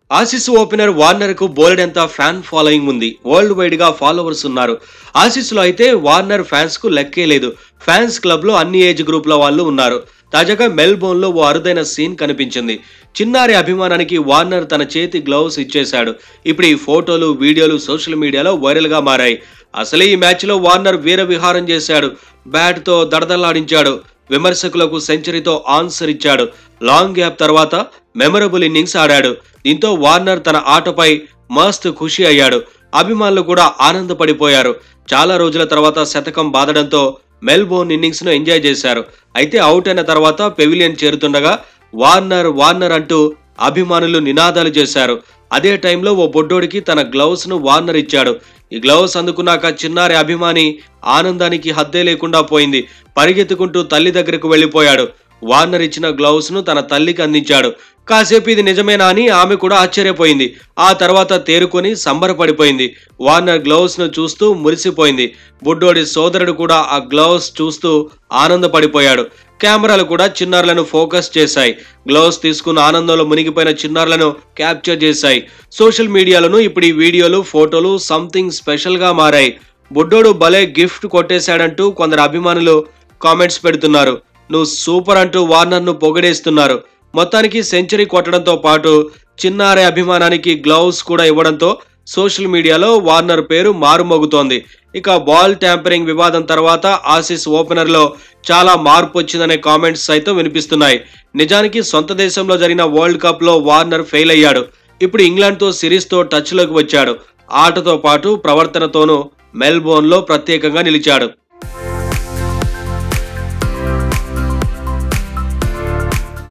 ఆసిస్ opener Warner కు బోలెడంత fan following ఉంది వరల్డ్ వైడ్ గా ఫాలోవర్స్ ఉన్నారు ఆసిస్ లో అయితే వార్నర్ ఫ్యాన్స్ కు లెక్కే లేదు ఫ్యాన్స్ క్లబ్ లో అన్ని ఏజ్ గ్రూప్ల వాళ్ళు ఉన్నారు తాజాగా మెల్బోర్న్ లో ఓ అరుదైన సీన్ కనిపించింది చిన్నారి అభిమానానికి వార్నర్ తన చేతి గ్లౌస్ ఇచ్చేశాడు ఇప్పుడు ఈ ఫోటోలు వీడియోలు సోషల్ మీడియాలో వైరల్ గా మారాయి అసలే ఈ మ్యాచ్ లో వార్నర్ వీర విహారం చేశాడు బ్యాట్ తో దడదల్లాడించాడు విమర్శకులకు సెంచరీతో ఆన్సర్ ఇచ్చాడు లాంగ్ గ్యాప్ తర్వాత మెమరబుల్ ఇన్నింగ్స్ ఆడాడు దీంతో వార్నర్ తన ఆటపై మస్త్ ఖుషి అయ్యాడు అభిమానులు కూడా ఆనందపడిపోయారు చాలా రోజుల తర్వాత శతకం బాదడంతో మెల్బోర్న్ ఇన్నింగ్స్ ను ఎంజాయ్ చేశారు అయితే అవుట్ అయిన తర్వాత పెవిలియన్ చేరుతుండగా వార్నర్ వార్నర్ అంటూ అభిమానులు నినాదాలు చేశారు అదే టైంలో ఓ బొడ్డోడికి తన గ్లౌస్ ను వార్నర్ ఇచ్చాడు ఈ గ్లౌస్ అందుకున్నాక చిన్నారి అభిమాని ఆనందానికి హద్దే లేకుండా పోయింది పరిగెత్తుకుంటూ తల్లి దగ్గరకు వెళ్ళిపోయాడు వార్నర్ ఇచ్చిన గ్లౌస్ ను తన తల్లికి అందించాడు కాసేపు ఇది నిజమేనా అని ఆమె కూడా ఆశ్చర్యపోయింది ఆ తర్వాత తేరుకొని సంబరపడిపోయింది వార్నర్ గ్లౌస్ ను చూస్తూ మురిసిపోయింది బుడ్డోడి సోదరుడు కూడా ఆ గ్లౌస్ చూస్తూ ఆనందపడిపోయాడు కెమెరాలు కూడా చిన్నారులను ఫోకస్ చేశాయి గ్లౌస్ తీసుకున్న ఆనందంలో మునిగిపోయిన చిన్నారులను క్యాప్చర్ చేశాయి సోషల్ మీడియాలోనూ ఇప్పుడు ఈ వీడియోలు ఫోటోలు సంథింగ్ స్పెషల్ గా మారాయి బుడ్డోడు భలే గిఫ్ట్ కొట్టేశాడంటూ కొందరు అభిమానులు కామెంట్స్ పెడుతున్నారు నువ్వు సూపర్ అంటూ వార్నర్ ను పొగడేస్తున్నారు మొత్తానికి సెంచరీ కొట్టడంతో పాటు చిన్నారి అభిమానానికి గ్లౌస్ కూడా ఇవ్వడంతో సోషల్ మీడియాలో వార్నర్ పేరు మారుమోగుతోంది ఇక బాల్ ట్యాంపరింగ్ వివాదం తర్వాత ఆసిస్ ఓపెనర్ లో చాలా మార్పు వచ్చిందనే కామెంట్స్ సైతం వినిపిస్తున్నాయి నిజానికి సొంత దేశంలో జరిగిన వరల్డ్ కప్ లో వార్నర్ ఫెయిల్ అయ్యాడు ఇప్పుడు ఇంగ్లాండ్ తో సిరీస్ తో టచ్ లోకి వచ్చాడు ఆటతో పాటు ప్రవర్తనతోనూ మెల్బోర్న్ లో ప్రత్యేకంగా నిలిచాడు